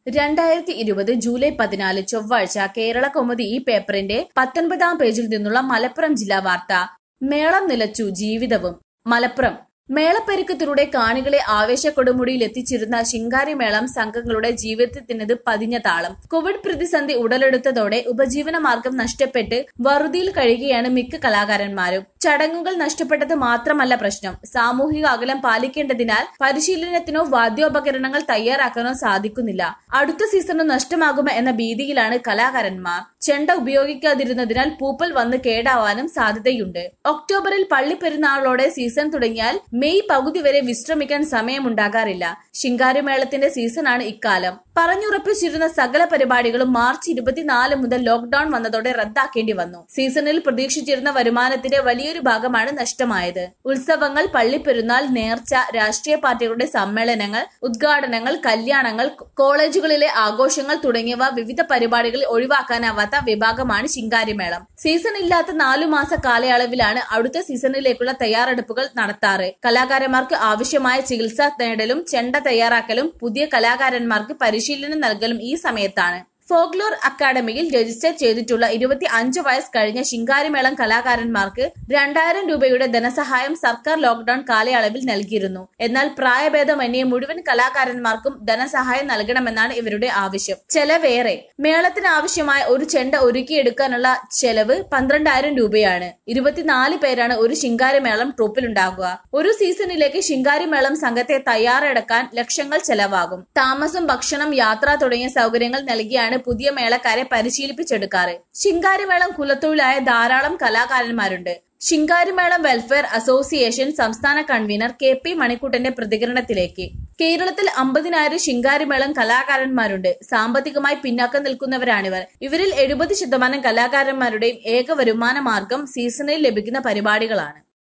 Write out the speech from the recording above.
രണ്ടായിരത്തി ഇരുപത് ജൂലൈ പതിനാല് ചൊവ്വാഴ്ച കേരള കൗമുദി ഈ പേപ്പറിന്റെ പത്തൊൻപതാം പേജിൽ നിന്നുള്ള മലപ്പുറം ജില്ലാ വാർത്ത മേളം നിലച്ചു ജീവിതവും മലപ്പുറം മേളപ്പെരുക്കത്തിലൂടെ കാണികളെ ആവേശക്കൊടുമുടിയിൽ എത്തിച്ചിരുന്ന ശിങ്കാരിമേളം സംഘങ്ങളുടെ ജീവിതത്തിനത് പതിഞ്ഞ താളം കോവിഡ് പ്രതിസന്ധി ഉടലെടുത്തതോടെ ഉപജീവന മാർഗം നഷ്ടപ്പെട്ട് വറുതിയിൽ കഴിയുകയാണ് മിക്ക കലാകാരന്മാരും ചടങ്ങുകൾ നഷ്ടപ്പെട്ടത് മാത്രമല്ല പ്രശ്നം സാമൂഹിക അകലം പാലിക്കേണ്ടതിനാൽ പരിശീലനത്തിനോ വാദ്യോപകരണങ്ങൾ തയ്യാറാക്കാനോ സാധിക്കുന്നില്ല അടുത്ത സീസണും നഷ്ടമാകുമോ എന്ന ഭീതിയിലാണ് കലാകാരന്മാർ ചെണ്ട ഉപയോഗിക്കാതിരുന്നതിനാൽ പൂപ്പൽ വന്ന് കേടാവാനും സാധ്യതയുണ്ട് ഒക്ടോബറിൽ പള്ളിപ്പെരുന്നാളോടെ സീസൺ തുടങ്ങിയാൽ മെയ് പകുതി വരെ വിശ്രമിക്കാൻ സമയമുണ്ടാകാറില്ല ശിങ്കാരിമേളത്തിന്റെ സീസണാണ് ഇക്കാലം പറഞ്ഞുറപ്പിച്ചിരുന്ന സകല പരിപാടികളും മാർച്ച് ഇരുപത്തിനാല് മുതൽ ലോക്ഡൌൺ വന്നതോടെ റദ്ദാക്കേണ്ടി വന്നു സീസണിൽ പ്രതീക്ഷിച്ചിരുന്ന വരുമാനത്തിന്റെ വലിയൊരു ഭാഗമാണ് നഷ്ടമായത് ഉത്സവങ്ങൾ പള്ളിപ്പെരുന്നാൾ നേർച്ച രാഷ്ട്രീയ പാർട്ടികളുടെ സമ്മേളനങ്ങൾ ഉദ്ഘാടനങ്ങൾ കല്യാണങ്ങൾ കോളേജുകളിലെ ആഘോഷങ്ങൾ തുടങ്ങിയവ വിവിധ പരിപാടികളിൽ ഒഴിവാക്കാനാവാത്ത വിഭാഗമാണ് ശിങ്കാരിമേളം സീസൺ ഇല്ലാത്ത നാലു മാസ കാലയളവിലാണ് അടുത്ത സീസണിലേക്കുള്ള തയ്യാറെടുപ്പുകൾ നടത്താറ് കലാകാരന്മാർക്ക് ആവശ്യമായ ചികിത്സ നേടലും ചെണ്ട തയ്യാറാക്കലും പുതിയ കലാകാരന്മാർക്ക് പരിശീലനം നൽകലും ഈ സമയത്താണ് ഫോക്ലോർ അക്കാദമിയിൽ രജിസ്റ്റർ ചെയ്തിട്ടുള്ള ഇരുപത്തി അഞ്ച് വയസ്സ് കഴിഞ്ഞ ശിങ്കാരിമേളം കലാകാരന്മാർക്ക് രണ്ടായിരം രൂപയുടെ ധനസഹായം സർക്കാർ ലോക്ഡൌൺ കാലയളവിൽ നൽകിയിരുന്നു എന്നാൽ പ്രായഭേദമന്യേ മുഴുവൻ കലാകാരന്മാർക്കും ധനസഹായം നൽകണമെന്നാണ് ഇവരുടെ ആവശ്യം ചെലവേറെ മേളത്തിന് ആവശ്യമായ ഒരു ചെണ്ട ഒരുക്കിയെടുക്കാനുള്ള ചെലവ് പന്ത്രണ്ടായിരം രൂപയാണ് ഇരുപത്തിനാല് പേരാണ് ഒരു ശിങ്കാരിമേളം ട്രൂപ്പിലുണ്ടാകുക ഒരു സീസണിലേക്ക് ശിങ്കാരിമേളം സംഘത്തെ തയ്യാറെടുക്കാൻ ലക്ഷങ്ങൾ ചെലവാകും താമസം ഭക്ഷണം യാത്ര തുടങ്ങിയ സൗകര്യങ്ങൾ നൽകിയാണ് പുതിയ മേളക്കാരെ പരിശീലിപ്പിച്ചെടുക്കാറ് ശിങ്കാരിമേളം കുലത്തൊഴിലായ ധാരാളം കലാകാരന്മാരുണ്ട് ശിങ്കാരിമേളം വെൽഫെയർ അസോസിയേഷൻ സംസ്ഥാന കൺവീനർ കെ പി മണിക്കുട്ടന്റെ പ്രതികരണത്തിലേക്ക് കേരളത്തിൽ അമ്പതിനായിരം ശിങ്കാരിമേളം കലാകാരന്മാരുണ്ട് സാമ്പത്തികമായി പിന്നാക്കം നിൽക്കുന്നവരാണിവർ ഇവരിൽ എഴുപത് ശതമാനം കലാകാരന്മാരുടെയും ഏക വരുമാന മാർഗം സീസണിൽ ലഭിക്കുന്ന പരിപാടികളാണ്